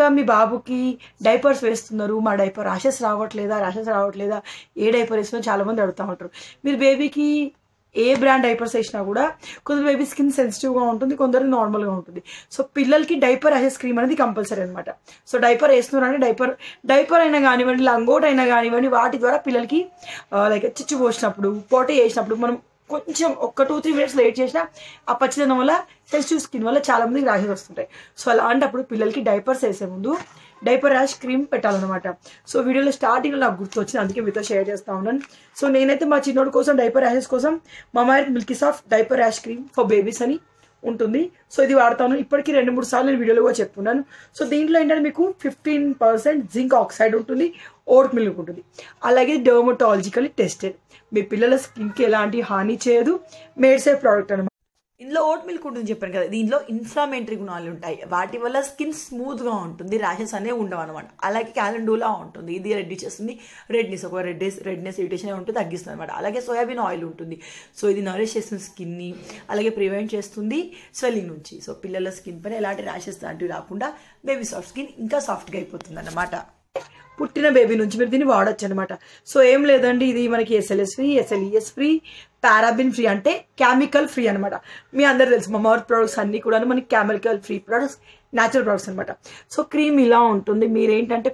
మీ బాబుకి డైపర్స్ వేస్తున్నారు మా డైపర్ ర్యాషెస్ రావట్లేదా ర్యాషెస్ రావట్లేదా ఏ డైపర్ వేస్తున్నా చాలా మంది అడుగుతూ ఉంటారు మీరు బేబీకి ఏ బ్రాండ్ డైపర్స్ వేసినా కూడా కొందరు బేబీ స్కిన్ సెన్సిటివ్గా ఉంటుంది కొందరు నార్మల్గా ఉంటుంది సో పిల్లలకి డైపర్ ర్యాషెస్ క్రీమ్ అనేది కంపల్సరీ అనమాట సో డైపర్ వేస్తున్నారంటే డైపర్ డైపర్ అయినా కానివ్వండి లంగోట్ అయినా కానివ్వండి వాటి ద్వారా పిల్లలకి లైక్ చిచ్చు పోసినప్పుడు పోటీ చేసినప్పుడు మనం కొంచెం ఒక్క టూ త్రీ మినిట్స్ లేట్ చేసినా ఆ పచ్చిదనం వల్ల సెన్సిటివ్ స్కిన్ వల్ల చాలా మందికి ర్యాషెస్ వస్తుంటాయి సో అలాంటప్పుడు పిల్లలకి డైపర్స్ వేసే ముందు డైపర్ ర్యాష్ క్రీమ్ పెట్టాలన్నమాట సో వీడియోలో స్టార్టింగ్లో నాకు గుర్తు వచ్చింది అందుకే మీతో షేర్ చేస్తా ఉన్నాను సో నేనైతే మా చిన్నోడి కోసం డైపర్ ర్యాషెస్ కోసం Mamaearth milky soft diaper rash cream for babies అని ఉంటుంది సో ఇది వాడతాను ఇప్పటికీ రెండు మూడు సార్లు నేను వీడియోలో కూడా చెప్తున్నాను సో దీంట్లో ఏంటంటే మీకు ఫిఫ్టీన్ పర్సెంట్ జింక్ ఆక్సైడ్ ఉంటుంది ఓట్ మిల్క్ ఉంటుంది అలాగే డర్మటాలజికలీ టెస్టెడ్ మీ పిల్లల స్కిన్కి ఎలాంటి హాని చేయదు మేడ్ సేఫ్ ప్రోడక్ట్ అనమాట ఇందులో ఓట్ మిల్క్ ఉంటుంది చెప్పాను కదా దీనిలో ఇన్ఫ్లమేటరీ గుణాలు ఉంటాయి వాటి వల్ల స్కిన్ స్మూత్గా ఉంటుంది ర్యాషెస్ అనేవి ఉండవు అనమాట అలాగే క్యాలెండూలా ఉంటుంది ఇది రెడ్ చేస్తుంది రెడ్నెస్ ఒక రెడ్నెస్ రెడ్నెస్ ఇరిటేషన్ ఉంటుంది తగ్గిస్తుంది అనమాట అలాగే సోయాబీన్ ఆయిల్ ఉంటుంది సో ఇది నరిష్ చేస్తుంది స్కిన్ని అలాగే ప్రివెంట్ చేస్తుంది స్వెల్లింగ్ నుంచి సో పిల్లల స్కిన్ పైన ఎలాంటి ర్యాషెస్ లాంటివి రాకుండా బేబీ సాఫ్ట్ స్కిన్ ఇంకా సాఫ్ట్గా అయిపోతుంది అన్నమాట పుట్టిన బేబీ నుంచి మీరు దీన్ని వాడచ్చు అనమాట సో ఏం లేదండి ఇది మనకి SLS free SLES free paraben free అంటే కెమికల్ ఫ్రీ అనమాట మీ అందరు తెలుసు మా మౌత్ ప్రొడక్ట్స్ అన్నీ కూడా మనకి chemical free products natural products అనమాట సో క్రీమ్ ఇలా ఉంటుంది మీరేంటంటే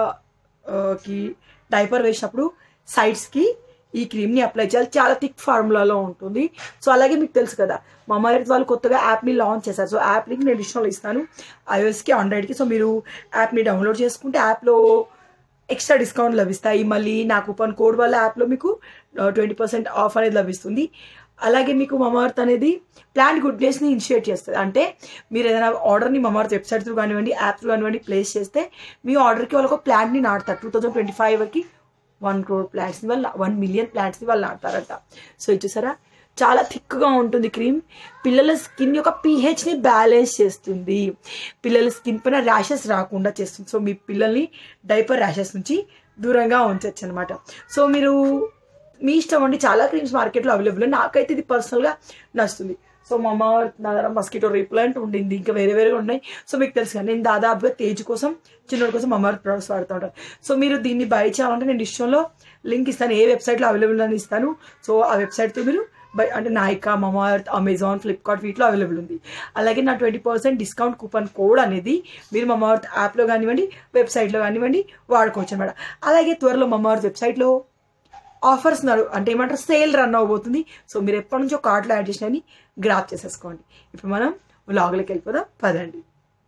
పిల్లలకి డైపర్ వేసినప్పుడు సైడ్స్కి ఈ క్రీమ్ని అప్లై చేయాలి చాలా థిక్ ఫార్ములాలో ఉంటుంది సో అలాగే మీకు తెలుసు కదా మా ఎర్త్ వాళ్ళు కొత్తగా యాప్ని లాంచ్ చేశారు సో యాప్ లింక్ నేను డిజిటల్ ఇస్తాను ఐఓఎస్కి ఆండ్రాయిడ్కి సో మీరు యాప్ని డౌన్లోడ్ చేసుకుంటే యాప్లో ఎక్స్ట్రా డిస్కౌంట్ లభిస్తాయి మళ్ళీ నా కూపన్ కోడ్ వల్ల యాప్లో మీకు ట్వంటీ పర్సెంట్ ఆఫ్ అనేది లభిస్తుంది అలాగే మీకు మమార్త్ అనేది ప్లాంట్ గుడ్నెస్ని ఇనిషియేట్ చేస్తుంది అంటే మీరు ఏదైనా ఆర్డర్ని మమార్త్ వెబ్సైట్ త్రూ కానివ్వండి యాప్ త్రూ కానివ్వండి ప్లేస్ చేస్తే మీ ఆర్డర్కి వాళ్ళకు ప్లాంట్ని నాటుతారు టూ థౌజండ్ ట్వంటీ ఫైవ్ వరకు వన్ క్రోర్ ప్లాంట్స్ని వాళ్ళు వన్ మిలియన్ ప్లాంట్స్ని వాళ్ళు నాటుతారంట సో ఇది చూసారా చాలా థిక్గా ఉంటుంది క్రీమ్ పిల్లల స్కిన్ యొక్క పీహెచ్ని బ్యాలెన్స్ చేస్తుంది పిల్లల స్కిన్ పైన ర్యాషెస్ రాకుండా చేస్తుంది సో మీ పిల్లల్ని డైపర్ ర్యాషెస్ నుంచి దూరంగా ఉంచవచ్చు అనమాట సో మీరు మీ ఇష్టం అండి చాలా క్రీమ్స్ మార్కెట్లో అవైలబుల్ నాకైతే ఇది పర్సనల్గా నచ్చుతుంది సో మా అమ్మ నా దగ్గర మస్కిటో రిప్లెంట్ ఉండింది ఇంకా వేరే వేరేగా ఉన్నాయి సో మీకు తెలుసు కదా నేను దాదాపుగా తేజ్ కోసం చిన్నోడి కోసం అమ్మవారి ప్రొడక్ట్స్ వాడుతూ ఉంటాను సో మీరు దీన్ని బై చేయాలంటే నేను డిస్ట్రిక్ట్లో లింక్ ఇస్తాను ఏ వెబ్సైట్లో అవైలబుల్ అని ఇస్తాను సో ఆ వెబ్సైట్తో మీరు బై అంటే నాయికా మమార్త్ అమెజాన్ ఫ్లిప్కార్ట్ వీటిలో అవైలబుల్ ఉంది అలాగే నా twenty percent discount coupon code అనేది మీరు మమార్త్ యాప్లో కానివ్వండి వెబ్సైట్లో కానివ్వండి వాడుకోవచ్చు అనమాట అలాగే త్వరలో మమార్త్ వెబ్సైట్లో ఆఫర్స్ అంటే ఏమంటారు సేల్ రన్ అవబోతుంది సో మీరు ఎప్పటి నుంచో కార్ట్లో యాడ్ చేసినవి గ్రాప్ చేసేసుకోండి ఇప్పుడు మనం వ్లాగ్లోకి వెళ్ళిపోదాం పదండి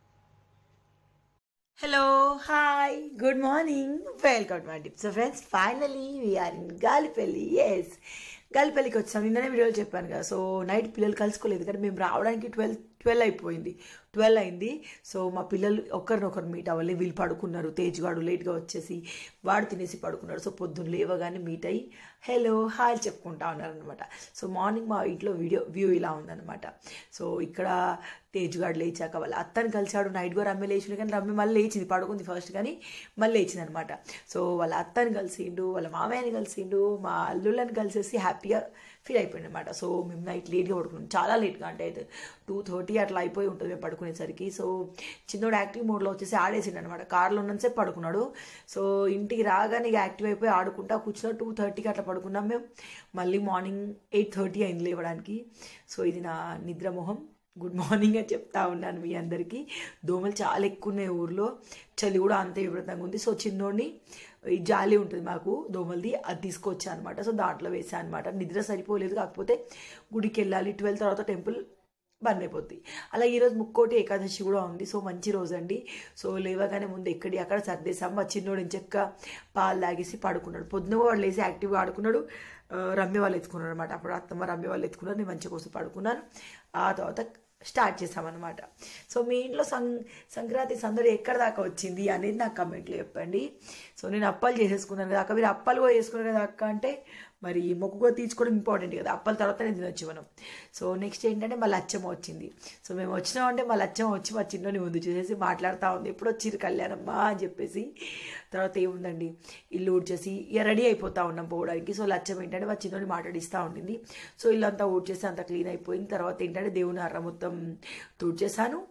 hello hi good morning welcome my tips friends finally we are in Galipalli yes గాలిపల్లికి వచ్చాం నిన్ననే వీడియోలో చెప్పాను కదా సో నైట్ పిల్లలు కలుసుకోలేదు కానీ మేము రావడానికి ట్వెల్వ్ ట్వెల్వ్ అయిపోయింది ట్వెల్వ్ అయింది సో మా పిల్లలు ఒకరినొకరు మీట్ అవ్వాలి వీళ్ళు పడుకున్నారు తేజ్గాడు లేట్గా వచ్చేసి వాడు తినేసి పడుకున్నాడు సో పొద్దున్న లేవగానే మీట్ అయ్యి హలో హాయ్ చెప్పుకుంటా ఉన్నారనమాట సో మార్నింగ్ మా ఇంట్లో వీడియో వ్యూ ఇలా ఉందన్నమాట సో ఇక్కడ తేజ్గాడు లేచాక వాళ్ళ అత్తని కలిశాడు నైట్ కూడా రమ్య లేచిండు కానీ రమ్య మళ్ళీ లేచింది పడుకుంది ఫస్ట్ కానీ మళ్ళీ లేచింది అనమాట సో వాళ్ళ అత్తని కలిసిండు వాళ్ళ మామయ్యని కలిసిండు మా అల్లుళ్ళని కలిసేసి హ్యాపీగా ఫీల్ అయిపోయింది అనమాట సో మేము నైట్ లేట్గా పడుకున్నాం చాలా లేట్గా అంటే అయితే టూ థర్టీ అట్లా అయిపోయి ఉంటుంది మేము పడుకునేసరికి సో చిన్నోడు యాక్టివ్ మోడ్లో వచ్చేసి ఆడేసిండు అనమాట కార్లో ఉన్నసేపు పడుకున్నాడు సో ఇంటికి రాగానే ఇక యాక్టివ్ అయిపోయి ఆడుకుంటా కూర్చున్నా టూ థర్టీకి అట్లా పడుకున్నాం మేము మళ్ళీ మార్నింగ్ ఎయిట్ థర్టీ అయింది లేవడానికి సో ఇది నా నిద్రమోహం గుడ్ మార్నింగ్ అని చెప్తా ఉన్నాను మీ అందరికీ దోమలు చాలా ఎక్కువ ఉన్నాయి ఊర్లో చలి కూడా అంతే విపరీతంగా ఉంది సో చిన్నోడిని ఈ జాలి ఉంటుంది మాకు దోమలది అది తీసుకొచ్చా అనమాట సో దాంట్లో వేసా అనమాట నిద్ర సరిపోలేదు కాకపోతే గుడికి వెళ్ళాలి ట్వెల్వ్ తర్వాత టెంపుల్ బంద్ అయిపోద్ది అలా ఈరోజు ముక్కోటి ఏకాదశి కూడా ఉంది సో మంచి రోజు అండి సో లేవగానే ముందు ఎక్కడి అక్కడ సర్దేశాం మా చిన్నోడు చెక్క పాలు తాగేసి పడుకున్నాడు పొద్దున వాడు లేసి యాక్టివ్గా ఆడుకున్నాడు రమ్య వాళ్ళు ఎత్తుకున్నారు అనమాట అప్పుడు అత్తమ్మ రమ్య వాళ్ళు ఎత్తుకున్నారు నేను మంచిగా కోసం పడుకున్నాను ఆ తర్వాత స్టార్ట్ చేసామన్నమాట సో మీ ఇంట్లో సం సంక్రాంతి సందడి ఎక్కడ దాకా వచ్చింది అనేది నాకు కమెంట్లో చెప్పండి సో నేను అప్పాలు చేసేసుకున్నాను కదా అక్క మీరు అప్పాలు కూడా చేసుకున్నారు కదా అక్క అంటే మరి మొక్కుగా తీర్చుకోవడం ఇంపార్టెంట్ కదా అప్పల తర్వాత నేను తినొచ్చు మనం సో నెక్స్ట్ ఏంటంటే మా లచ్చమ్మ వచ్చింది సో మేము వచ్చినామంటే మా లచ్చమ్మ వచ్చి మా చిన్నని ముందు చూసేసి మాట్లాడుతూ ఉంది ఎప్పుడు వచ్చిరు కళ్యాణమ్మా అని చెప్పేసి తర్వాత ఏముందండి ఇల్లు ఊడ్చేసి ఇక రెడీ అయిపోతూ ఉన్నాం పోవడానికి సో లచ్చం ఏంటంటే మా చిన్నని మాట్లాడిస్తూ ఉండింది సో ఇల్లు అంతా ఊడ్చేసి అంతా క్లీన్ అయిపోయిన తర్వాత ఏంటంటే దేవుని అర్ర మొత్తం తూడ్చేసాను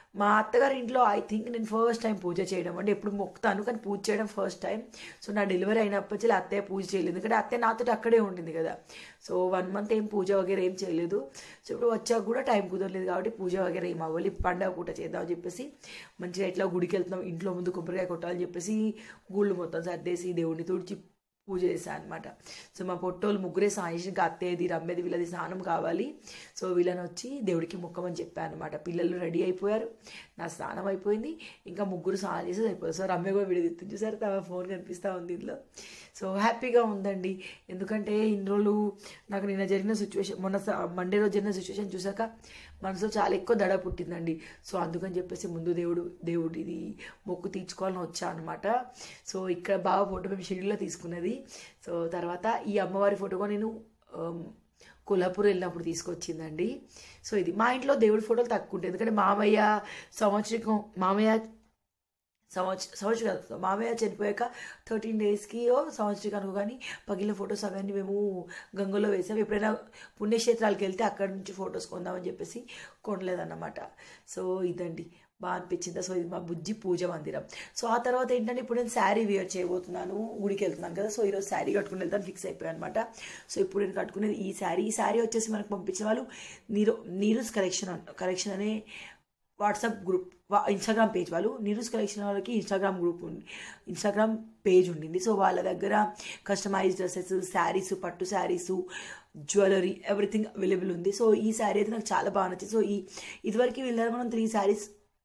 మా అత్తగారి ఇంట్లో ఐ థింక్ నేను ఫస్ట్ టైం పూజ చేయడం అంటే ఎప్పుడు మొక్కుతాను కానీ పూజ చేయడం ఫస్ట్ టైం సో నా డెలివరీ అయినప్పటి నుంచి అత్తయ్య పూజ చేయలేదు ఎందుకంటే అత్తయ్య నాతో అక్కడే ఉండింది కదా సో వన్ మంత్ ఏం పూజ వగేరా ఏం చేయలేదు సో ఇప్పుడు వచ్చాక కూడా టైం కుదరలేదు కాబట్టి పూజ వగేరా ఏం అవ్వాలి పండగ పూట చేద్దామని చెప్పేసి మంచిగా ఇట్లా గుడికి వెళ్తున్నాం ఇంట్లో ముందు కొబ్బరికాయ కొట్టాలని చెప్పేసి గుళ్ళు మొత్తం సర్దేసి దేవుడిని తుడిచి పూజ చేశాను అనమాట సో మా పొట్టోళ్ళు ముగ్గురే సాయేసి ఇంకా అత్తేది రమ్మేది వీళ్ళది స్నానం కావాలి సో వీళ్ళని వచ్చి దేవుడికి మొక్కమని చెప్పాను అనమాట పిల్లలు రెడీ అయిపోయారు నా స్నానం అయిపోయింది ఇంకా ముగ్గురు స్నానం చేసి అయిపోయారు సో రమ్య కూడా వీడియో తిట్టు చూసారు తమ ఫోన్ కనిపిస్తూ ఉంది ఇందులో సో హ్యాపీగా ఉందండి ఎందుకంటే ఇన్ని రోజులు నాకు నిన్న జరిగిన సిచ్యువేషన్ మొన్న మండే రోజు జరిగిన సిచ్యువేషన్ చూసాక మనసులో చాలా ఎక్కువ దడ పుట్టిందండి సో అందుకని చెప్పేసి ముందు దేవుడు దేవుడిది మొక్కు తీర్చుకోవాలని వచ్చా అనమాట సో ఇక్కడ బాగా ఫోటో మేము షెడ్యూల్లో తీసుకున్నది సో తర్వాత ఈ అమ్మవారి ఫోటో కూడా నేను ఆమ్, కొల్హాపూర్ వెళ్ళినప్పుడు తీసుకొచ్చిందండి సో ఇది మా ఇంట్లో దేవుడి ఫోటోలు తక్కువ ఉంటాయి ఎందుకంటే మామయ్య సంవత్సరం మామయ్య సంవత్సరం సంవత్సరం కాదు మామయ్య చనిపోయాక థర్టీన్ డేస్కి సంవత్సరం అనుకో కానీ పగిలిన ఫొటోస్ అవన్నీ మేము గంగలో వేసాం ఎప్పుడైనా పుణ్యక్షేత్రాలకు వెళ్తే అక్కడ నుంచి ఫొటోస్ కొందామని చెప్పేసి కొనలేదన్నమాట సో ఇదండి బాగా అనిపించింది సో ఇది మా బుజ్జి పూజ మందిరం సో ఆ తర్వాత ఏంటంటే ఇప్పుడు నేను శారీ వేర్ చేయబోతున్నాను గుడికి వెళ్తున్నాను కదా సో ఈరోజు శారీ కట్టుకుని వెళ్తాను ఫిక్స్ అయిపోయాను అనమాట సో ఇప్పుడు నేను కట్టుకునేది ఈ శారీ ఈ శారీ వచ్చేసి మనకు పంపించిన వాళ్ళు నీరు నీరుస్ కలెక్షన్ కలెక్షన్ అనే వాట్సాప్ గ్రూప్ వా- ఇన్స్టాగ్రామ్ పేజ్ వాళ్ళు నీరూస్ కలెక్షన్ వాళ్ళకి ఇన్స్టాగ్రామ్ గ్రూప్ ఉంది ఇన్స్టాగ్రామ్ పేజ్ ఉండింది సో వాళ్ళ దగ్గర కస్టమైజ్ డ్రెస్సెస్ శారీస్ పట్టు శారీస్ జ్యువెలరీ ఎవ్రీథింగ్ అవైలబుల్ ఉంది సో ఈ శారీ అయితే నాకు చాలా బాగా నచ్చింది సో ఈ ఇదివరకు వీళ్ళ దగ్గర మనం త్రీ శారీస్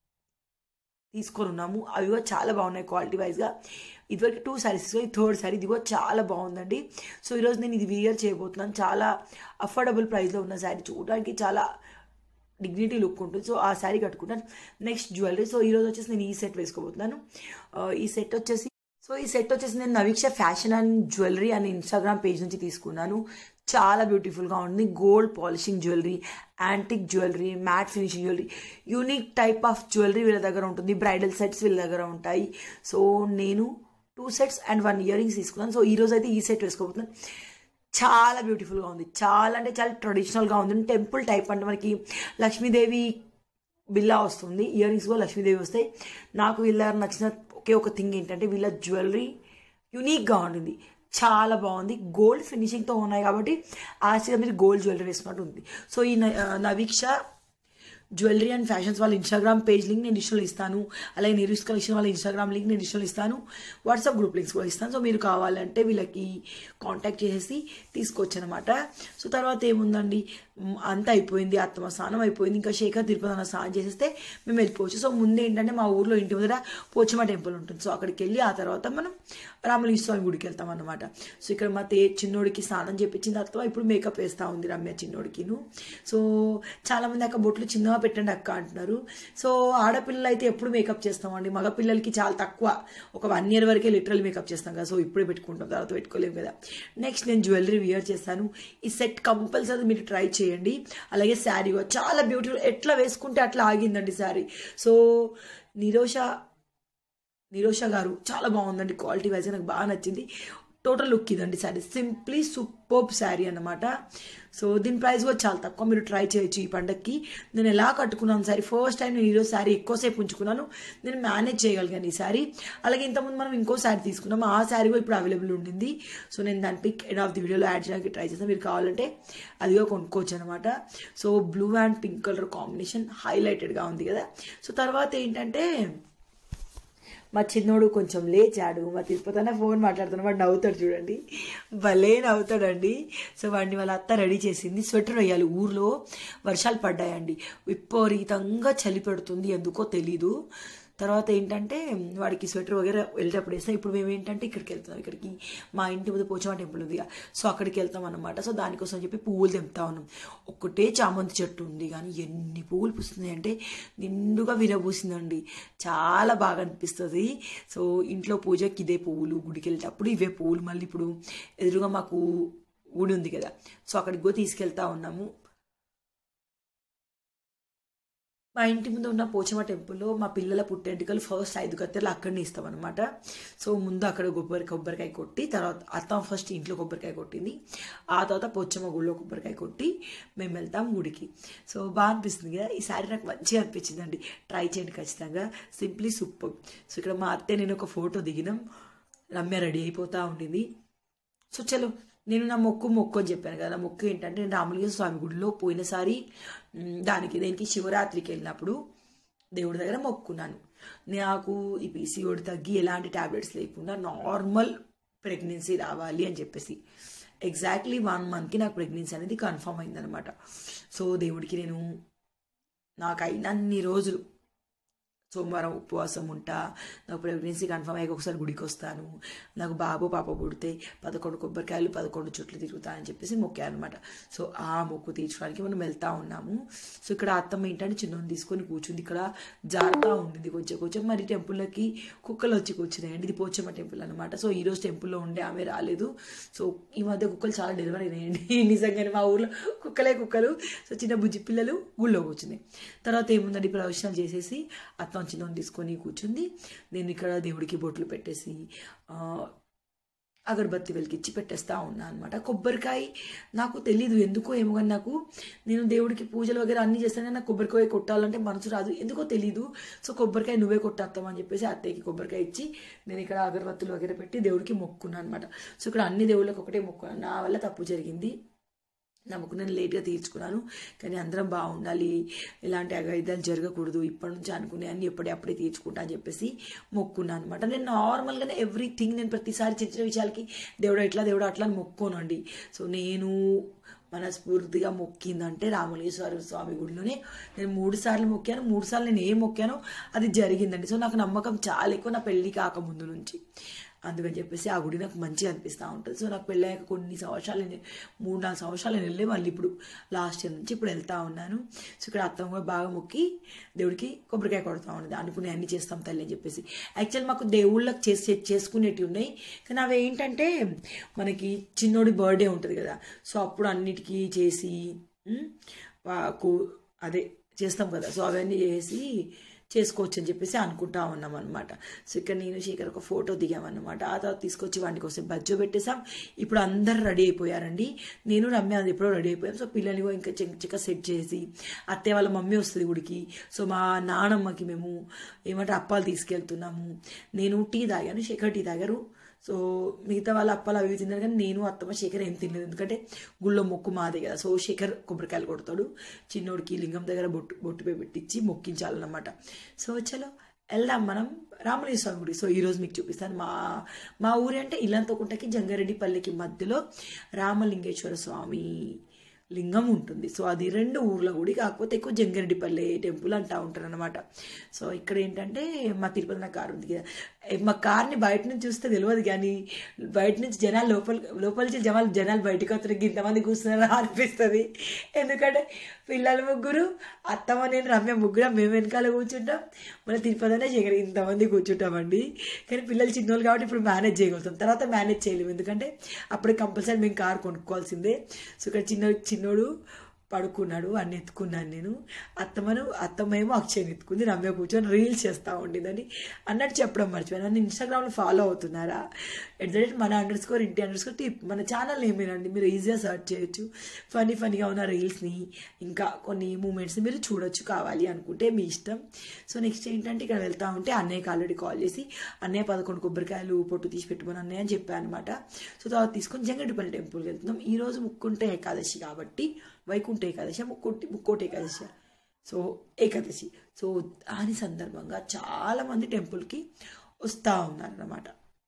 తీసుకొని ఉన్నాము అవి కూడా చాలా బాగున్నాయి క్వాలిటీ వైజ్గా ఇదివరకు టూ శారీస్ ఈ థర్డ్ శారీ ఇది కూడా చాలా బాగుందండి సో ఈరోజు నేను ఇది వియర్ చేయబోతున్నాను చాలా అఫోర్డబుల్ ప్రైస్లో ఉన్న శారీ చూడడానికి చాలా డిగ్నిటీ లుక్ ఉంటుంది సో ఆ శారీ కట్టుకుంటాను నెక్స్ట్ జ్యువెలరీ సో ఈరోజు వచ్చేసి నేను ఈ సెట్ వేసుకోబోతున్నాను ఆ, ఈ సెట్ వచ్చేసి సో ఈ సెట్ వచ్చేసి నేను నవీక్ష ఫ్యాషన్ అండ్ జ్యువెలరీ అని ఇన్స్టాగ్రామ్ పేజ్ నుంచి తీసుకున్నాను చాలా బ్యూటిఫుల్గా ఉంది gold polishing jewellery antique jewellery matte finishing jewellery unique type of jewellery వీళ్ళ దగ్గర ఉంటుంది బ్రైడల్ సెట్స్ వీళ్ళ దగ్గర ఉంటాయి సో నేను two sets and one earrings తీసుకున్నాను సో ఈ రోజు అయితే ఈ సెట్ వేసుకోబోతున్నాను చాలా బ్యూటిఫుల్గా ఉంది చాలా అంటే చాలా ట్రెడిషనల్గా ఉంది టెంపుల్ టైప్ అంటే మనకి లక్ష్మీదేవి బిల్లా వస్తుంది ఇయర్ రింగ్స్ కూడా లక్ష్మీదేవి వస్తాయి నాకు వీళ్ళ నచ్చిన ఒకే ఒక థింగ్ ఏంటంటే వీళ్ళ జ్యువెలరీ యూనిక్గా ఉండింది చాలా బాగుంది గోల్డ్ ఫినిషింగ్తో ఉన్నాయి కాబట్టి ఆశగా మీరు గోల్డ్ జ్యువెలరీ వేసుకున్నట్టు ఉంది సో ఈ న- ఆ, నవీక్ష జ్యువెలరీ అండ్ ఫ్యాషన్స్ వాళ్ళ ఇన్స్టాగ్రామ్ పేజ్ లింక్ నేను డిజిటల్ ఇస్తాను అలాగే నిరీష్ కలెక్షన్ వాళ్ళ ఇన్స్టాగ్రామ్ లింక్ నేను డిజిటల్ ఇస్తాను వాట్సాప్ గ్రూప్ లింక్స్ కూడా ఇస్తాను సో మీరు కావాలంటే వీళ్ళకి కాంటాక్ట్ చేసేసి తీసుకోవచ్చు అనమాట సో తర్వాత ఏముందండి మ్, అంతా అయిపోయింది అత్తమ స్నానం అయిపోయింది ఇంకా శేఖర్ తిరుపతి అన్న స్నానం చేసేస్తే మేము వెళ్ళిపోవచ్చు సో ముందు ఏంటంటే మా ఊర్లో ఇంటి ముందర పోచమ్మ టెంపుల్ ఉంటుంది సో అక్కడికి వెళ్ళి ఆ తర్వాత మనం రామలింగ స్వామి గుడికి వెళ్తాం అనమాట సో ఇక్కడ మా తే చిన్నోడికి స్నానం చేపించింది అత్తమ ఇప్పుడు మేకప్ వేస్తూ ఉంది రమ్య చిన్నోడికిను సో చాలామంది అక్క బొట్లు చిన్నగా పెట్టండి అక్క అంటున్నారు సో ఆడపిల్లలు అయితే ఎప్పుడు మేకప్ చేస్తామండి మగపిల్లలకి చాలా తక్కువ ఒక వన్ ఇయర్ వరకే లిటరల్ మేకప్ చేస్తాం కదా సో ఇప్పుడే పెట్టుకుంటాం తర్వాత పెట్టుకోలేము కదా నెక్స్ట్ నేను జ్యువెలరీ వియర్ చేస్తాను ఈ సెట్ కంపల్సరీ మీరు ట్రై చేయండి అలాగే శారీ కూడా చాలా బ్యూటిఫుల్ ఎట్లా వేసుకుంటే అట్లా ఆగిందండి శారీ సో నిరోష నిరోష గారు చాలా బాగుందండి క్వాలిటీ వైజ్ నాకు బాగా నచ్చింది టోటల్ లుక్ ఇదండి శారీ సింప్లీ సూపర్బ్ శారీ అన్నమాట సో దీని ప్రైస్ కూడా చాలా తక్కువ మీరు ట్రై చేయొచ్చు ఈ పండగకి నేను ఎలా కట్టుకున్నాను శారీ ఫస్ట్ టైం నేను ఈరోజు శారీ ఎక్కువసేపు ఉంచుకున్నాను నేను మేనేజ్ చేయగలిగాను ఈ శారీ అలాగే ఇంతకుముందు మనం ఇంకో శారీ తీసుకున్నాం ఆ శారీ కూడా ఇప్పుడు అవైలబుల్ ఉండింది సో నేను దాని పిక్ ఎండ్ ఆఫ్ ది వీడియోలో యాడ్ చేయడానికి ట్రై చేస్తాను మీరు కావాలంటే అది కూడా కొనుక్కోవచ్చు అనమాట so blue and pink colour combination హైలైటెడ్గా ఉంది కదా సో తర్వాత ఏంటంటే మా చిన్నోడు కొంచెం లేచాడు మా తిరుపతి అన్న ఫోన్ మాట్లాడుతున్నా వాడు నవ్వుతాడు చూడండి భలే నవ్వుతాడండి సో వాడిని వాళ్ళ అత్త రెడీ చేసింది స్వెటర్ వేయాలి ఊర్లో వర్షాలు పడ్డాయండి విపరీతంగా చలి పెడుతుంది ఎందుకో తెలీదు తర్వాత ఏంటంటే వాడికి స్వెటర్ వగేర వెళ్ళేటప్పుడు వేస్తాం ఇప్పుడు మేము ఏంటంటే ఇక్కడికి వెళ్తాం ఇక్కడికి మా ఇంటి ముందు పోచమ్మ టెంపుల్ ఉంది కదా. సో అక్కడికి వెళ్తాం అనమాట సో దానికోసం చెప్పి పువ్వులు తెంపుతా ఉన్నాం ఒక్కటే చామంతి చెట్టు ఉంది కానీ ఎన్ని పువ్వులు పూస్తున్నాయి అంటే నిండుగా విరబూసిందండి చాలా బాగా అనిపిస్తుంది సో ఇంట్లో పూజకి ఇదే పువ్వులు గుడికి వెళ్ళేటప్పుడు ఇవే పువ్వులు మళ్ళీ ఇప్పుడు ఎదురుగా మాకు గుడి ఉంది కదా సో అక్కడికి కూడా తీసుకెళ్తా ఉన్నాము మా ఇంటి ముందు ఉన్న పోచమ్మ టెంపుల్లో మా పిల్లల పుట్టెంటుకలు ఫస్ట్ ఐదు కత్తెరలు అక్కడనే ఇస్తాం అనమాట సో ముందు అక్కడ కొబ్బరి కొబ్బరికాయ కొట్టి తర్వాత అత్త ఫస్ట్ ఇంట్లో కొబ్బరికాయ కొట్టింది ఆ తర్వాత పోచమ్మ గుళ్ళో కొబ్బరికాయ కొట్టి మేము వెళ్తాం గుడికి సో బాగా అనిపిస్తుంది కదా ఈసారి నాకు మంచిగా అనిపించిందండి ట్రై చేయండి ఖచ్చితంగా సింప్లీ సూపర్ సో ఇక్కడ మా అత్తే నేను ఒక ఫోటో దిగినాం రమ్య రెడీ అయిపోతూ ఉండింది సో చలో నేను నా మొక్కు మొక్కు అని చెప్పాను కదా నా మొక్కు ఏంటంటే నేను రామలింగ స్వామి గుడిలో పోయినసారి మ్, దానికి దేనికి శివరాత్రికి వెళ్ళినప్పుడు దేవుడి దగ్గర మొక్కున్నాను నాకు ఈ పీసీఓడి తగ్గి ఎలాంటి టాబ్లెట్స్ లేకుండా నార్మల్ ప్రెగ్నెన్సీ రావాలి అని చెప్పేసి ఎగ్జాక్ట్లీ వన్ మంత్కి నాకు ప్రెగ్నెన్సీ అనేది కన్ఫర్మ్ అయిందనమాట సో దేవుడికి నేను నాకు అయినన్ని రోజులు సోమవారం ఉపవాసం ఉంటా నాకు ప్రెగ్నెన్సీ కన్ఫర్మ్ అయ్యాక ఒకసారి గుడికి వస్తాను నాకు బాబు పాప పుడితే పదకొండు కొబ్బరికాయలు పదకొండు చుట్లు తిరుగుతానని చెప్పేసి మొక్కాను అనమాట సో ఆ మొక్కు తీర్చడానికి మనం వెళ్తా ఉన్నాము సో ఇక్కడ అత్తమ్మ ఏంటంటే చిన్నోని తీసుకొని కూర్చుంది ఇక్కడ జారుతా ఉండింది కొంచెం కొంచెం మరి టెంపుల్లోకి కుక్కలు వచ్చి కూర్చున్నాయండి ఇది పోచమ్మ టెంపుల్ అనమాట సో ఈరోజు టెంపుల్లో ఉండే ఆమె రాలేదు సో ఈ మధ్య కుక్కలు చాలా డెలివరీ అయినాయండి నిజంగానే మా ఊర్లో కుక్కలే కుక్కలు సో చిన్న బుజ్జి పిల్లలు ఊళ్ళో కూర్చున్నాయి తర్వాత ఏముందండి ప్రవచనాలు చేసేసి అత్తం చిన్నోని తీసుకొని కూర్చుంది నేను ఇక్కడ దేవుడికి బొట్లు పెట్టేసి ఆ, అగరబత్తి వెలిగించి పెట్టేస్తా ఉన్నా అనమాట కొబ్బరికాయ నాకు తెలీదు ఎందుకో ఏమో కానీ నాకు నేను దేవుడికి పూజలు వగేరే అన్నీ చేస్తాను కానీ నాకు కొబ్బరికాయ కొట్టాలంటే మనసు రాదు ఎందుకో తెలీదు సో కొబ్బరికాయ నువ్వే కొట్టేస్తామని చెప్పేసి అత్తయ్యకి కొబ్బరికాయ ఇచ్చి నేను ఇక్కడ అగరబత్తులు వగేరే పెట్టి దేవుడికి మొక్కున్నాను అనమాట సో ఇక్కడ అన్ని దేవుళ్ళకి ఒకటే మొక్కున్నాను నా వల్ల తప్పు జరిగింది నా మొక్కు నేను లేట్గా తీర్చుకున్నాను కానీ అందరం బాగుండాలి ఎలాంటి అగైదాలు జరగకూడదు ఇప్పటి నుంచి అనుకునే అన్ని ఎప్పుడే అప్పుడే తీర్చుకుంటా అని చెప్పేసి మొక్కున్నాను అనమాట నేను నార్మల్గానే ఎవ్రీథింగ్ నేను ప్రతిసారి చిన్న చిన్న విషయాలకి దేవుడు ఎట్లా దేవుడు అట్లా అని మొక్కోనండి సో నేను మనస్ఫూర్తిగా మొక్కిందంటే రామలింగేశ్వర స్వామి గుడిలోనే నేను మూడు సార్లు మొక్కాను మూడు సార్లు నేను ఏం మొక్కానో అది జరిగిందండి సో నాకు నమ్మకం చాలా ఎక్కువ నా పెళ్ళి కాకముందు నుంచి అందుకని చెప్పేసి ఆ గుడి నాకు మంచిగా అనిపిస్తూ ఉంటుంది సో నాకు పెళ్ళయ్యాక కొన్ని సంవత్సరాలు నేను- మూడు నాలుగు సంవత్సరాలు నేను వెళ్ళి మళ్ళీ ఇప్పుడు లాస్ట్ ఇయర్ నుంచి ఇప్పుడు వెళ్తా ఉన్నాను సో ఇక్కడ అత్తమ్మ కూడా బాగా మొక్కి దేవుడికి కొబ్బరికాయ కొడతా ఉన్నది అనుకునే అన్ని చేస్తాం తల్లి అని చెప్పేసి యాక్చువల్ మాకు దేవుళ్ళకి చేసే చేసుకునేటివి ఉన్నాయి కానీ అవి ఏంటంటే మనకి చిన్నోడి బర్త్డే ఉంటుంది కదా సో అప్పుడు అన్నిటికీ చేసి ఉమ్, వా- కు- అదే చేస్తాం కదా సో అవన్నీ చేసి చేసుకోవచ్చు అని చెప్పేసి అనుకుంటా ఉన్నాం అనమాట సో ఇక్కడ నేను శేఖర్ ఒక ఫోటో దిగామన్నమాట ఆ తర్వాత తీసుకొచ్చి వాడికి కోసం బజ్జో పెట్టేసాం ఇప్పుడు అందరు రెడీ అయిపోయారండి నేను రమ్య అది ఎప్పుడో రెడీ అయిపోయాం సో పిల్లల్ని కూడా ఇంకా చిక్క చిక్క సెట్ చేసి అత్తయ్య వాళ్ళ మమ్మీ వస్తుంది గుడికి సో మా నానమ్మకి మేము ఏమంటే అప్పాలు తీసుకెళ్తున్నాము నేను టీ తాగాను శేఖర్ టీ తాగారు సో మిగతా వాళ్ళ అప్పాలు అవి ఇవి తిన్నారు కానీ నేను అత్తమ్మ శేఖర్ ఏం తినలేదు ఎందుకంటే గుళ్ళో మొక్కు మాదే కదా సో శేఖర్ కొబ్బరికాయలు కొడతాడు చిన్నోడికి లింగం దగ్గర బొట్టు బొట్టు పై పెట్టించి మొక్కించాలన్నమాట సో చలో వెళ్దాం మనం రామలింగ స్వామి గుడి సో ఈరోజు మీకు చూపిస్తాను మా మా ఊరి అంటే ఇల్లంతకుంటకి జంగారెడ్డిపల్లికి మధ్యలో రామలింగేశ్వర స్వామి లింగం ఉంటుంది సో అది రెండు ఊర్ల గుడి కాకపోతే ఎక్కువ జంగారెడ్డిపల్లి టెంపుల్ అంటా ఉంటారు అనమాట సో ఇక్కడ ఏంటంటే మా తిరుపతి నా కారు ఉంది కదా ఏ, మా కార్ని బయట నుంచి చూస్తే తెలియదు కానీ బయట నుంచి జనాలు లోపల లోపల నుంచి జనాలు జనాలు బయటకు వస్తారు ఇంతమంది కూర్చున్నారా అనిపిస్తుంది ఎందుకంటే పిల్లలు ముగ్గురు అత్తమ్మ నేను రమ్య ముగ్గురు మేము వెనకాల కూర్చుంటాం మన తిరుపతినే చేయగలి ఇంతమంది కూర్చుంటామండి కానీ పిల్లలు చిన్నోళ్ళు కాబట్టి ఇప్పుడు మేనేజ్ చేయగలుగుతాం తర్వాత మేనేజ్ చేయలేము ఎందుకంటే అప్పుడే కంపల్సరీ మేము కార్ కొనుక్కోవాల్సిందే సో ఇక్కడ చిన్న చిన్నోడు పడుకున్నాడు అన్ని ఎత్తుకున్నాను నేను అత్తమ్మను అత్తమ్మ ఏమో అక్షయని ఎత్తుకుంది రమ్య కూర్చొని రీల్స్ చేస్తూ ఉండిందని అన్నట్టు చెప్పడం మర్చిపోయాను నన్ను ఇన్స్టాగ్రామ్లో ఫాలో అవుతున్నారా ఎట్ ద రేట్ మన అండర్ స్కోర్ ఇంటి అండర్ స్కోర్ టిప్ మన ఛానల్ ఏమేనండి మీరు ఈజీగా సెర్చ్ చేయొచ్చు ఫనీ ఫనీగా ఉన్న రీల్స్ని ఇంకా కొన్ని మూమెంట్స్ని మీరు చూడొచ్చు కావాలి అనుకుంటే మీ ఇష్టం సో నెక్స్ట్ ఏంటంటే ఇక్కడ వెళ్తా ఉంటే అన్నయ్యకి ఆల్రెడీ కాల్ చేసి అన్నయ్య పదకొండు కొబ్బరికాయలు పొట్టు తీసి పెట్టుకుని అన్నయ్య అని చెప్పాను అనమాట సో తర్వాత తీసుకొని జంగటిపల్లి టెంపుల్కి వెళ్తున్నాం ఈ రోజు ముక్కుంటే ఏకాదశి కాబట్టి వైకుంఠ ఏకాదశి ముక్కోటి ముక్కోటి ఏకాదశి సో ఏకాదశి సో దాని సందర్భంగా చాలామంది టెంపుల్కి వస్తూ ఉన్నారన్నమాట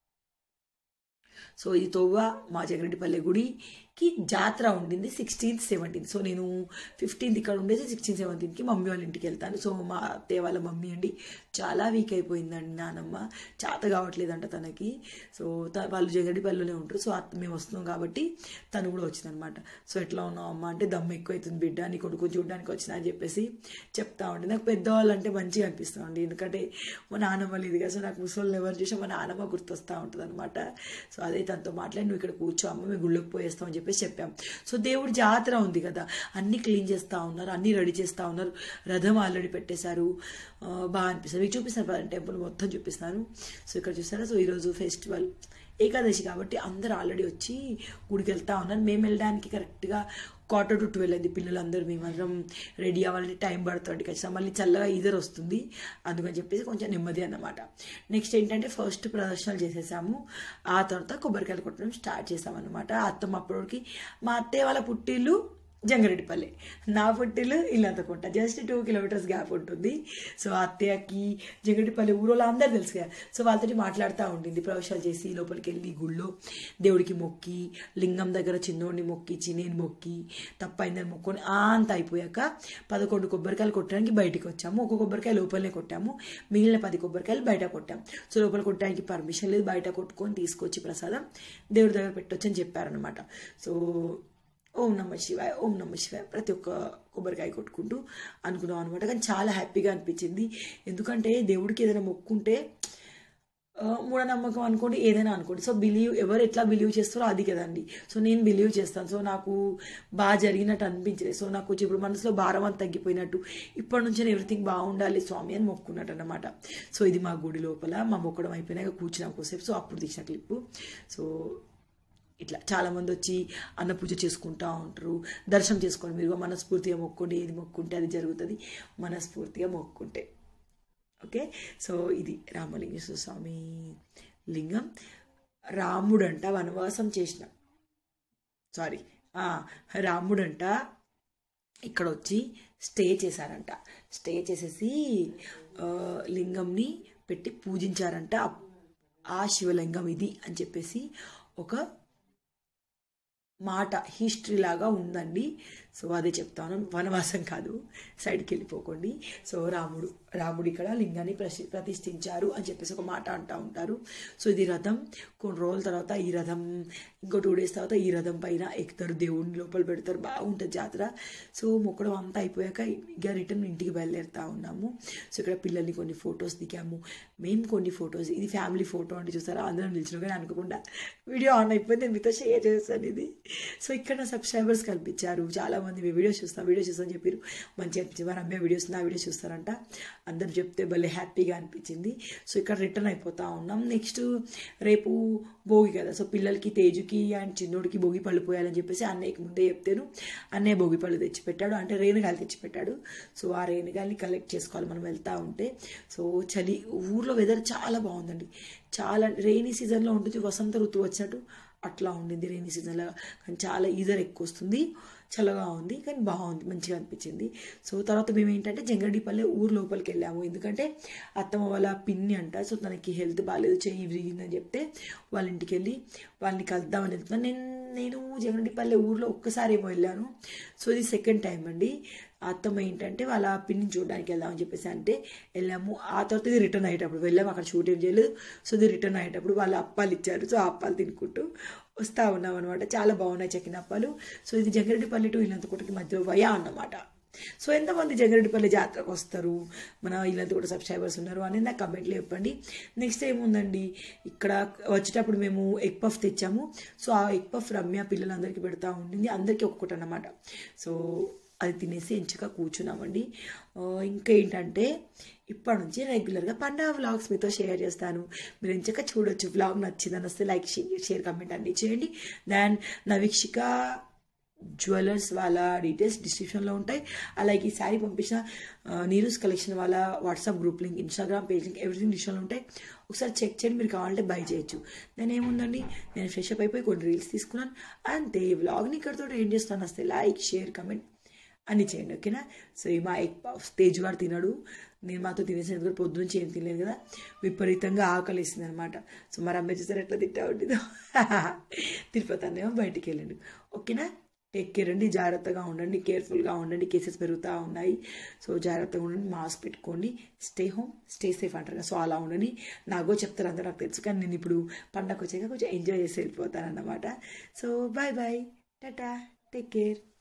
సో ఇది తోవ మా జగరెడ్డిపల్లె గుడికి జాతర ఉండింది సిక్స్టీన్త్ సెవెంటీన్త్ సో నేను ఫిఫ్టీన్త్ ఇక్కడ ఉండేసి సిక్స్టీన్ సెవెంటీన్త్కి మమ్మీ వాళ్ళ ఇంటికి వెళ్తాను సో మా అత్తయ్య వాళ్ళ మమ్మీ అండి చాలా వీక్ అయిపోయిందండి నానమ్మ చేత కావట్లేదంట తనకి సో త- వాళ్ళు జగడిపల్లిలోనే ఉంటారు సో అత్త మేము వస్తున్నాం కాబట్టి తను కూడా వచ్చిందనమాట సో ఎట్లా ఉన్నావు అమ్మ అంటే దమ్ము ఎక్కువ అవుతుంది బిడ్డ నీ కొడుకు చూడడానికి వచ్చిన అని చెప్పేసి చెప్తా ఉంటే నాకు పెద్దవాళ్ళు అంటే మంచిగా అనిపిస్తుంది ఎందుకంటే మా నానమ్మ లేదు కదా సో నాకు ముసలి ఎవరు చూసినా మా నానమ్మ గుర్తొస్తూ ఉంటుంది అనమాట సో అదే తనతో మాట్లాడి నువ్వు ఇక్కడ కూర్చో అమ్మ మేము గుళ్ళకి పోయేస్తాం అని చెప్పి చెప్పేసి చెప్పాం సో దేవుడి జాతర ఉంది కదా అన్ని క్లీన్ చేస్తూ ఉన్నారు అన్ని రెడీ చేస్తూ ఉన్నారు రథం ఆల్రెడీ పెట్టేశారు ఆ, బాగా అనిపిస్తుంది మీకు చూపిస్తాను టెంపుల్ మొత్తం చూపిస్తాను సో ఇక్కడ చూస్తారా సో ఈరోజు ఫెస్టివల్ ఏకాదశి కాబట్టి అందరు ఆల్రెడీ వచ్చి గుడికి వెళ్తా ఉన్నారు మేము వెళ్ళడానికి కరెక్ట్గా క్వార్టర్ టు ట్వెల్వ్ అయింది పిల్లలందరూ మేమందరం రెడీ అవ్వాలంటే టైం పడుతుంది ఖచ్చితంగా మళ్ళీ చల్లగా ఈదర్ వస్తుంది అందుకని చెప్పేసి కొంచెం నెమ్మది అన్నమాట నెక్స్ట్ ఏంటంటే ఫస్ట్ ప్రదర్శనలు చేసేసాము ఆ తర్వాత కొబ్బరికాయలు కొట్టడం స్టార్ట్ చేసామన్నమాట అత్తమ్మ అప్పటికి మా అత్తయ్య వాళ్ళ పుట్టిల్లు జంగారెడ్డిపల్లి నా పుట్టిల్లు Illanthakunta just two kilometres gap ఉంటుంది సో అత్తయ్యకి జంగారెడ్డిపల్లి ఊరోళ్ళు అందరు తెలుసు కదా సో వాళ్ళతో మాట్లాడుతూ ఉండింది ప్రవేశాలు చేసి లోపలికి వెళ్ళి గుళ్ళో దేవుడికి మొక్కి లింగం దగ్గర చిన్నోడిని మొక్కిచ్చి నేను మొక్కి తప్పైందని మొక్కొని ఆ అంత అయిపోయాక పదకొండు కొబ్బరికాయలు కొట్టడానికి బయటికి వచ్చాము ఒక కొబ్బరికాయ లోపలనే కొట్టాము మిగిలిన పది కొబ్బరికాయలు బయట కొట్టాం సో లోపల కొట్టడానికి పర్మిషన్ లేదు బయట కొట్టుకొని తీసుకొచ్చి ప్రసాదం దేవుడి దగ్గర పెట్టొచ్చు అని చెప్పారనమాట సో ఓం నమ శివాయ ఓం నమ శివాయ ప్రతి ఒక్క కొబ్బరికాయ కొట్టుకుంటూ అనుకున్నాం అనమాట కానీ చాలా హ్యాపీగా అనిపించింది ఎందుకంటే దేవుడికి ఏదైనా మొక్కుంటే ఆ, మూఢనమ్మకం అనుకోండి ఏదైనా అనుకోండి సో బిలీవ్ ఎవరు ఎట్లా బిలీవ్ చేస్తారో అది కదండి సో నేను బిలీవ్ చేస్తాను సో నాకు బాగా జరిగినట్టు అనిపించలేదు సో నాకు కొంచెం ఇప్పుడు మనసులో భారం అంతా తగ్గిపోయినట్టు ఇప్పటి నుంచి ఎవ్రీథింగ్ బాగుండాలి స్వామి అని మొక్కున్నట్టు అనమాట సో ఇది మా గుడి లోపల మా మొక్కడం అయిపోయినాక కూర్చున్నాం కోసేపు సో అప్పుడు తీసిన క్లిప్పు సో ఇట్లా చాలా మంది వచ్చి అన్న పూజ చేసుకుంటా ఉంటారు దర్శనం చేసుకోండి మీరు మనస్ఫూర్తిగా మొక్కుంటే ఏది మొక్కుంటే అది జరుగుతుంది మనస్ఫూర్తిగా మొక్కుంటే ఓకే సో ఇది రామలింగేశ్వర స్వామి లింగం రాముడంట వనవాసం చేసిన సారీ రాముడంట ఇక్కడ వచ్చి స్టే చేశారంట స్టే చేసేసి ఆ, లింగంని పెట్టి పూజించారంట అప్- ఆ శివలింగం ఇది అని చెప్పేసి ఒక మాట హిస్టరీ లాగా ఉందండి సో అదే చెప్తాను వనవాసం కాదు సైడ్కి వెళ్ళిపోకండి సో రాముడు రాముడు ఇక్కడ లింగాన్ని ప్రతి ప్రతిష్ఠించారు అని చెప్పేసి ఒక మాట అంటూ ఉంటారు సో ఇది రథం కొన్ని రోజుల తర్వాత ఈ రథం ఇంకో టూ డేస్ తర్వాత ఈ రథం పైన ఎక్కుతారు దేవుడిని లోపల పెడతారు బాగుంటుంది జాతర సో మొక్కడం అంతా అయిపోయాక ఇక రిటర్న్ ఇంటికి బయలుదేరుతా ఉన్నాము సో ఇక్కడ పిల్లల్ని కొన్ని ఫొటోస్ దిగాము మేము కొన్ని ఫొటోస్ ఇది ఫ్యామిలీ ఫోటో అంటే చూసారా అందరం నిలిచిన కానీ అనుకోకుండా వీడియో ఆన్ అయిపోయింది నేను మీతో షేర్ చేస్తాను ఇది సో ఇక్కడ నా సబ్స్క్రైబర్స్ కనిపించారు చాలా మంది మీ వీడియోస్ చూస్తాం వీడియోస్ చూస్తాం చెప్పారు మంచిగా అనిపించింది వారు అమ్మే వీడియోస్ నా వీడియోస్ చూస్తారంట అందరు చెప్తే భలే హ్యాపీగా అనిపించింది సో ఇక్కడ రిటర్న్ అయిపోతా ఉన్నాం నెక్స్ట్ రేపు భోగి కదా సో పిల్లలకి తేజుకి అండ్ చిన్నోడికి భోగి పళ్ళు పోయాలని చెప్పేసి అన్నయ్యకి ముందే చెప్తాను అన్నయ్య భోగి పళ్ళు తెచ్చిపెట్టాడు అంటే రేణుగాయలు తెచ్చిపెట్టాడు సో ఆ రేణుగాయల్ని కలెక్ట్ చేసుకోవాలి మనం వెళ్తూ ఉంటే సో చలి ఊర్లో వెదర్ చాలా బాగుందండి చాలా రెయినీ సీజన్లో ఉంటుంది వసంత ఋతువు వచ్చినట్టు అట్లా ఉండింది రెయినీ సీజన్లో కానీ చాలా ఈజర్ ఎక్కువ వస్తుంది చల్లగా ఉంది కానీ బాగుంది మంచిగా అనిపించింది సో తర్వాత మేము ఏంటంటే జంగడిపల్లె ఊరు లోపలికి వెళ్ళాము ఎందుకంటే అత్తమ్మ వాళ్ళ పిన్ని అంట సో తనకి హెల్త్ బాగాలేదు చెయ్యి విరిగిందని చెప్తే వాళ్ళ ఇంటికి వెళ్ళి వాళ్ళని కలుద్దామని వెళ్తున్నాను నేను నేను జంగడిపల్లె ఊర్లో ఒక్కసారి ఏమో వెళ్ళాను సో ఇది సెకండ్ టైం అండి ఆ అత్తమ్మ ఏంటంటే వాళ్ళ పిన్ని చూడడానికి వెళ్దామని చెప్పేసి అంటే వెళ్ళాము ఆ తర్వాత ఇది రిటర్న్ అయ్యేటప్పుడు వెళ్ళాము అక్కడ షూట్ ఏం చేయలేదు సో ఇది రిటర్న్ అయ్యేటప్పుడు వాళ్ళు అప్పాలు ఇచ్చారు సో ఆ అప్పాలు తినుకుంటూ వస్తూ ఉన్నాం అనమాట చాలా బాగున్నాయి చెక్కిన అప్పాలు సో ఇది జంగారెడ్డిపల్లి టు ఇల్లంతకోటకి మధ్యలో వయా అన్నమాట సో ఎంతమంది జంగారెడ్డిపల్లి జాతరకు వస్తారు మన ఇల్లంతా కూడా సబ్స్క్రైబర్స్ ఉన్నారు అని నాకు కమెంట్లో చెప్పండి నెక్స్ట్ ఏముందండి ఇక్కడ వచ్చేటప్పుడు మేము ఎగ్ పఫ్ తెచ్చాము సో ఆ ఎగ్ పఫ్ రమ్య పిల్లలందరికీ పెడతా ఉండింది అందరికీ ఒక్కొక్కటి అన్నమాట సో అది తినేసి ఎంచగా కూర్చున్నామండి ఆ, ఇంకా ఏంటంటే ఇప్పటి నుంచి రెగ్యులర్గా పండగ వ్లాగ్స్ మీతో షేర్ చేస్తాను మీరు ఎంచక చూడొచ్చు వ్లాగ్ నచ్చిందని వస్తే లైక్ షేర్ కమెంట్ అన్ని చేయండి దాన్ నా వీక్షిక జ్యువెలర్స్ వాళ్ళ డీటెయిల్స్ డిస్క్రిప్షన్లో ఉంటాయి అలాగే ఈ శారీ పంపించిన ఆ, నీరూస్ కలెక్షన్ వాళ్ళ WhatsApp group link Instagram page link everything డిస్క్రిప్షన్లో ఉంటాయి ఒకసారి చెక్ చేయండి మీరు కావాలంటే బై చేయొచ్చు దాని ఏముందండి నేను ఫ్రెష్ అప్ అయిపోయి కొన్ని రీల్స్ తీసుకున్నాను అంతే వ్లాగ్ని ఇక్కడతో ఏం చేస్తాను వస్తే లైక్ షేర్ కమెంట్ అన్ని చేయండి ఓకేనా సో ఈ మా ఎగ్ పఫ్ తేజ్ గారు తినడు నేను మాతో తినేసిన కూడా పొద్దు నుంచి ఏం తినలేదు కదా విపరీతంగా ఆకలి వేసింది అనమాట సో మరి అమ్మాయి చూసారు ఎట్లా తింటా ఉంటుందో తిరుపతి బయటికి వెళ్ళండి ఓకేనా టేక్ కేర్ అండి జాగ్రత్తగా ఉండండి కేర్ఫుల్గా ఉండండి కేసెస్ పెరుగుతూ ఉన్నాయి సో జాగ్రత్తగా ఉండండి మాస్క్ పెట్టుకోండి స్టే హోమ్ స్టే సేఫ్ అంటారు కదా సో అలా ఉండండి నాగో చెప్తారు అందరూ నాకు తెలుసు కానీ నేను ఇప్పుడు పండగ వచ్చాక కొంచెం ఎంజాయ్ చేసి వెళ్ళిపోతాను అన్నమాట so bye bye tata take care